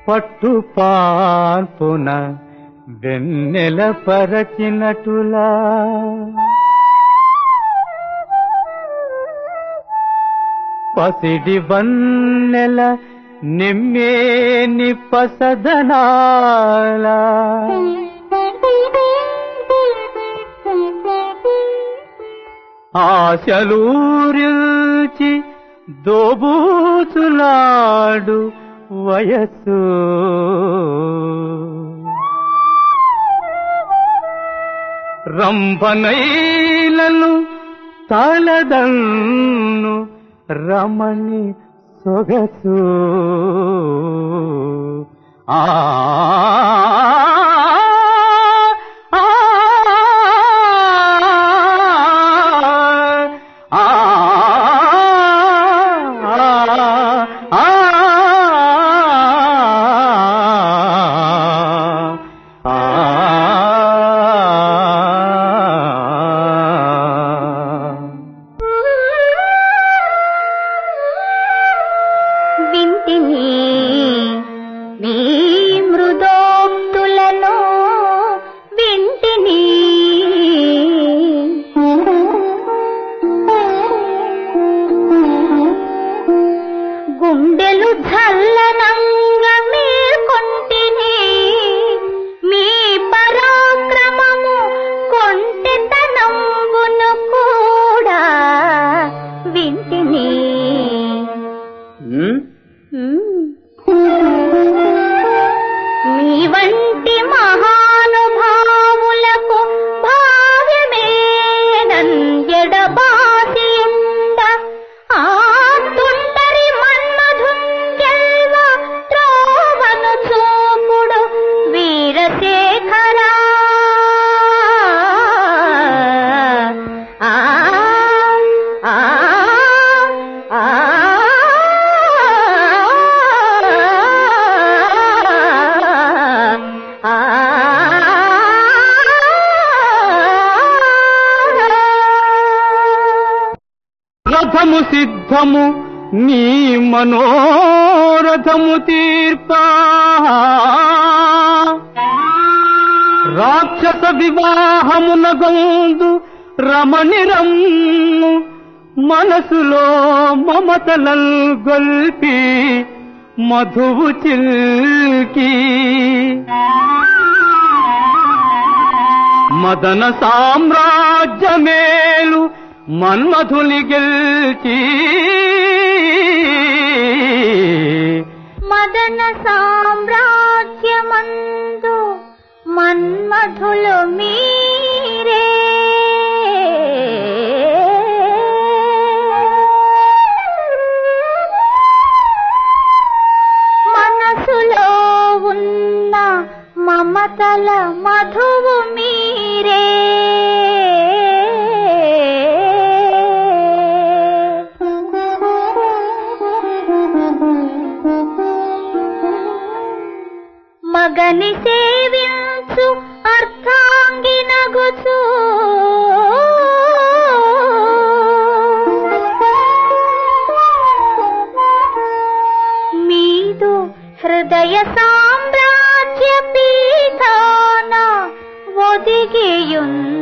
పట్టు పార్పున వెన్నెల పరచినటులా పసిడి వన్నెల నిమ్మేని పసదనాల ఆశలూరిల్చి దోబూచులాడు వయస్సు రంభనైలను తాళదన్ను రమణి సొగసు ఆ ఆ, ఆ, ఆ, వింటిని నీ మృదోక్తులను వింటిని గుండెలు జల్లనంగా మేల్కొంటిని మీ పరాక్రమము కొంటెతనంబును కూడా వింటిని ఉమ్, మీ వంటి మహానుభావులకు భావ్యమేనెడబాసింద ఆ తుంటరి మన్మధుంజల్వ త్రోవను చూపుడు వీరశేఖరా ఆ ఆ ఆ రథము సిద్ధము నీ మనోరథము తీర్పా రాక్షస వివాహమునగందు రమణి రమ్ము మనసులో మమతలల్ గొల్పి మధువు చిల్కి మదన సామ్రాజ్యమేలు మన్మధుని గెల్చి మదన సామ్రాజ్యమందు మన్మధులు మీరే మనసులో ఉన్న మమతల మధువు మీరే మగని సేవించు అర్థాంగినగుచు మీదు హృదయ సామ్రాజ్య పీఠాన ఒదిగియున్న